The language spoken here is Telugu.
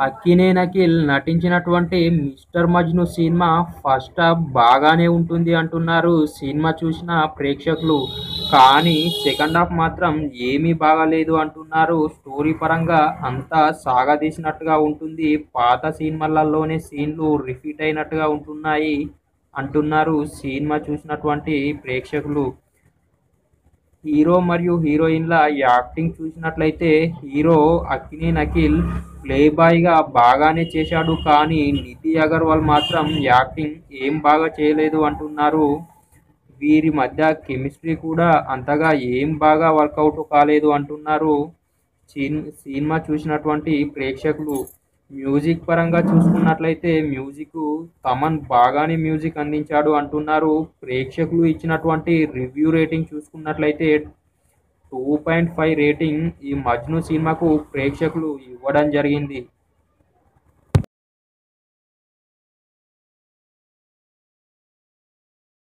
అక్కినే నకిల్ నటించినటువంటి Mr Majnu cinema first half బాగానే ఉంటుంది అంటున్నారు సినిమా చూసిన ప్రేక్షకులు కానీ సెకండ్ హాఫ్ మాత్రం ఏమీ బాగాలేదు అంటున్నారు స్టోరీ పరంగా అంతా సాగదీసినట్టుగా ఉంటుంది పాత సినిమాలలోనే సీన్లు రిపీట్ అయినట్టుగా ఉంటున్నాయి అంటున్నారు సినిమా చూసినటువంటి ప్రేక్షకులు హీరో మరియు హీరోయిన్ల యాక్టింగ్ చూసినట్లయితే హీరో అక్కినే నకిల్ ప్లే బాయ్గా బాగానే చేశాడు కానీ నిధి అగర్వాల్ మాత్రం యాక్టింగ్ ఏం బాగా చేయలేదు అంటున్నారు వీరి మధ్య కెమిస్ట్రీ కూడా అంతగా ఏం బాగా వర్కౌట్ కాలేదు అంటున్నారు సినిమా చూసినటువంటి ప్రేక్షకులు మ్యూజిక్ పరంగా చూసుకున్నట్లయితే మ్యూజిక్ తమన్ బాగానే మ్యూజిక్ అందించాడు అంటున్నారు ప్రేక్షకులు ఇచ్చినటువంటి రివ్యూ రేటింగ్ చూసుకున్నట్లయితే టూ పాయింట్ ఫైవ్ రేటింగ్ ఈ మజ్ను సినిమాకు ప్రేక్షకులు ఇవ్వడం జరిగింది